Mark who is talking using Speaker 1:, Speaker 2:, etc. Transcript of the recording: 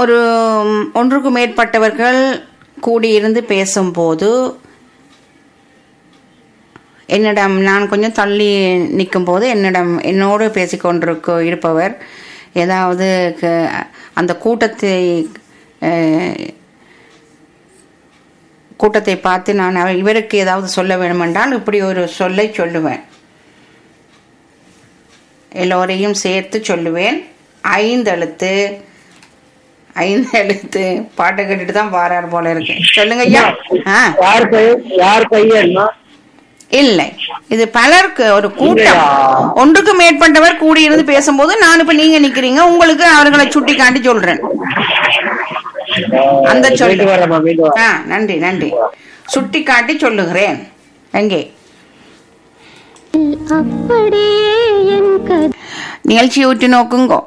Speaker 1: ஒரு ம், ஒன்றுக்கு மேற்பட்டவர்கள் கூடியிருந்து பேசும்போது என்னிடம் நான் கொஞ்சம் தள்ளி நிற்கும்போது என்னிடம் என்னோடு பேசிக்கொண்டிருக்க இருப்பவர் ஏதாவது க- அந்த கூட்டத்தை அஹ், கூட்டத்தை பார்த்து நான் அவர் இவருக்கு ஏதாவது சொல்ல வேண்டுமென்றால் இப்படி ஒரு சொல்லை சொல்லுவேன் எல்லோரையும் சேர்த்து சொல்லுவேன் ஐந்து எழுத்து ஐந்து எழுத்து பாட்டை கேட்டுட்டு தான் பாரார் போல இருக்கு சொல்லுங்க ஐயா ஆ
Speaker 2: யார் பையன் யார் பையன்னா
Speaker 1: இல்லை இது பலருக்கு ஒரு கூட்டம்
Speaker 2: இல்லையா?
Speaker 1: ஒன்றுக்கு மேற்பட்டவர் கூடியிருந்து பேசும்போது நான் இப்ப நீங்க நிக்கிறீங்க உங்களுக்கு அவர்களை சுட்டி காட்டி சொல்றேன் அந்த சொல்லு.
Speaker 2: மீண்டு வரமா மீண்டு வர
Speaker 1: ஆ நன்றி நன்றி சுட்டி காட்டி சொல்லுகிறேன் எங்கே
Speaker 3: அப்படியே என் கதை
Speaker 1: நிகழ்ச்சி ஊற்றி நோக்குங்கோ